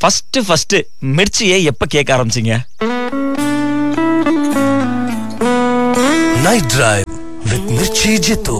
First first மிர்ச்சியை எப்ப கேட்க ஆரம்பிச்சீங்க Night Drive with Mirchi Jitu.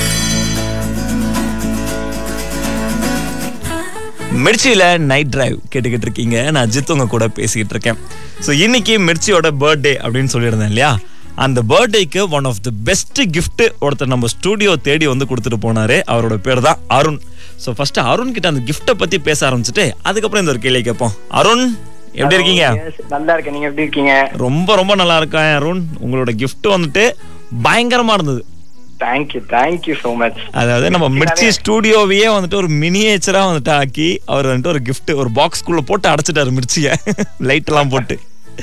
மிர்ச்சியில நைட் டிரைவ் கேட்டுக்கிட்டு இருக்கீங்க நான் ஜித் உங்க கூட பேசிக்கிட்டு இருக்கேன் ஸோ இன்னைக்கு மிர்ச்சியோட பர்த்டே அப்படின்னு சொல்லியிருந்தேன் இல்லையா அந்த பர்த்டேக்கு one of the best gift ஒருத்தர் நம்ம ஸ்டூடியோ தேடி வந்து கொடுத்துட்டு போனாரு அவரோட பேர் தான் அருண் ஸோ ஃபர்ஸ்ட் அருண் கிட்ட அந்த கிஃப்ட்டை பத்தி பேச ஆரம்பிச்சுட்டு அதுக்கப்புறம் இந்த ஒரு கேள்வி கேட்போம் அருண் எப்படி இருக்கீங்க Yes, நல்லா இருக்கேன் நீங்க எப்படி இருக்கீங்க ரொம்ப ரொம்ப நல்லா இருக்கேன் அருண் உங்களோட gift வந்துட்டு பயங்கரமா இருந்தது தேங்க்யூ தேங்க்யூ so மச் அதாவது நம்ம மிர்ச்சி ஸ்டூடியோவையே வந்துட்டு ஒரு மினியேச்சரா வந்துட்டு ஆக்கி அவர் வந்துட்டு ஒரு gift ஒரு பாக்ஸ்க்குள்ள போட்டு அடைச்சிட்டாரு மிர்ச்சிய லைட் எல்லாம் போட்டு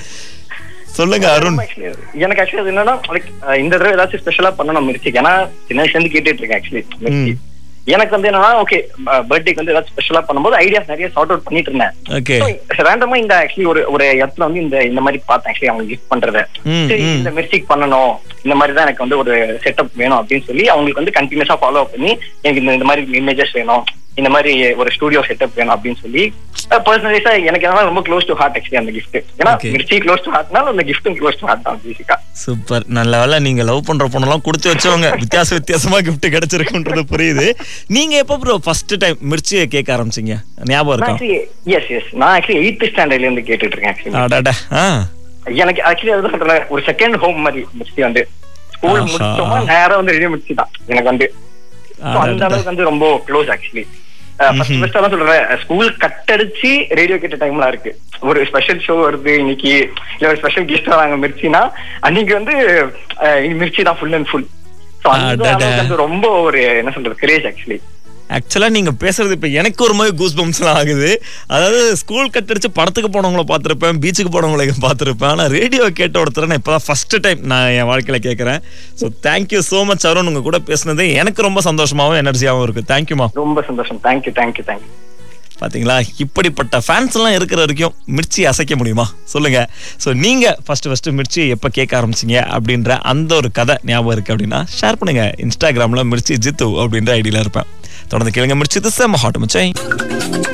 சொல்லுங்க அருண் எனக்கு ஆக்சுவலி அது என்னன்னா like, அஹ், இந்த தடவை ஏதாச்சும் ஸ்பெஷலா பண்ணணும் மிர்ச்சிக்கு ஏன்னா சின்ன வயசுல இருந்து கேட்டுட்டு இருக்கேன் ஆக்சுவலி மிர்ச்சி எனக்கு வந்து என்னன்னா ஓகே பர்த்டேக்கு வந்து ஏதாச்சும் ஸ்பெஷலா பண்ணும்போது ஐடியாஸ் நிறைய சார்ட் அவுட் பண்ணிட்டு இருந்தேன் ஓகே ரேண்டமா இந்த ஆக்சுவலி ஒரு ஒரு இடத்துல வந்து இந்த இந்த மாதிரி பார்த்தேன் ஆக்சுவலி அவங்க கிஃப்ட் பண்றத ம், சரி ம். இந்த மிர்ச்சிக்கு பண்ணணும் இந்த மாதிரி தான் எனக்கு வந்து ஒரு செட்டப் வேணும் அப்படின்னு சொல்லி அவங்களுக்கு வந்து கண்டினியூஸா ஃபாலோ பண்ணி எனக்கு இந்த இந்த மாதிரி இமேஜஸ் வேணும் இந்த மாதிரி ஒரு ஸ்டூடியோ செட்டப் வேணும் அப்படின்னு சொல்லி பர்சனலைஸா எனக்கு என்ன ரொம்ப க்ளோஸ் டு ஹார்ட் ஆக்சுவலி அந்த கிஃப்ட் ஏன்னா Okay. மிர்ச்சி க்ளோஸ் டு ஹார்ட்னால அந்த கிஃப்ட்டும் க்ளோஸ் டு ஹார்ட் தான் பேசிக்கா சூப்பர் நல்ல வேலை நீங்க லவ் பண்ற பொண்ணெல்லாம் கொடுத்து வச்சவங்க வித்தியாச வித்தியாசமா gift கிடைச்சிருக்குன்றது புரியுது நீங்க எப்போ ப்ரோ ஃபர்ஸ்ட் டைம் மிர்ச்சியை கேட்க ஆரம்பிச்சீங்க ஞாபகம் இருக்கா ஆக்சுவலி எஸ் எஸ் நான் ஆக்சுவலி எயித்து ஸ்டாண்டர்ட்ல இருந்து கேட்டுட்டு இருக்கேன் ஆக்சுவலி அடடா ஆ எனக்கு ஆக்சுவலி அதுதான் சொல்றேன் ஒரு செகண்ட் ஹோம் மாதிரி மிர்ச்சி வந்து ஸ்கூல் ஆஹா. முடிச்சோமா நேரா வந்து ரெடி மிர்ச்சி தான் எனக்கு வந்து So, அந்த அடடா. அளவுக்கு வந்து ரொம்ப க்ளோஸ் ஆக்சுவலி ஃபர்ஸ்ட் ஃபர்ஸ்ட் தான் சொல்றேன் ஸ்கூல் கட்டடிச்சு ரேடியோ கேட்ட டைம்லாம் இருக்கு ஒரு ஸ்பெஷல் ஷோ வருது இன்னைக்கு இல்ல ஒரு ஸ்பெஷல் கெஸ்ட் வராங்க மிர்ச்சினா அன்னைக்கு வந்து அஹ், மிர்ச்சி தான் ஃபுல் அண்ட் ஃபுல் ஸோ அந்த அடடா. அளவுக்கு வந்து ரொம்ப ஒரு என்ன சொல்றது கிரேஸ் ஆக்சுவலி ஆக்சுவலா நீங்க பேசுறது இப்ப எனக்கு ஒரு மாதிரி கூஸ் பம்ப்ஸ்லாம் ஆகுது அதாவது ஸ்கூல் கட்டடிச்சு படத்துக்கு போனவங்கள பார்த்திருப்பேன் பீச்சுக்கு போனவங்கள பார்த்திருப்பேன் ஆனா ரேடியோ கேட்ட ஒருத்தர் நான் இப்பதான் ஃபர்ஸ்ட் டைம் நான் என் வாழ்க்கையில கேட்கறேன் so thank you so much Arun உங்க கூட பேசுனது எனக்கு ரொம்ப சந்தோஷமாவும் எனர்ஜியாவும் இருக்கு தேங்க்யூமா ரொம்ப சந்தோஷம் தேங்க்யூ தேங்க்யூ தேங்க்யூ பாத்தீங்களா இப்படிப்பட்ட ஃபேன்ஸ் எல்லாம் இருக்கிற வரைக்கும் மிர்ச்சி அசைக்க முடியுமா சொல்லுங்க ஸோ நீங்க ஃபர்ஸ்ட் ஃபர்ஸ்ட் மிர்ச்சி எப்ப கேட்க ஆரம்பிச்சீங்க அப்படின்ற அந்த ஒரு கதை ஞாபகம் இருக்கு அப்படின்னா ஷேர் பண்ணுங்க இன்ஸ்டாகிராம்ல மிர்ச்சி ஜித்து அப்படின்ற ஐடியில இருப்பேன் தொடர்ந்து கேளுங்க மிர்ச்சி இது செம்ம ஹாட் மச்சாய்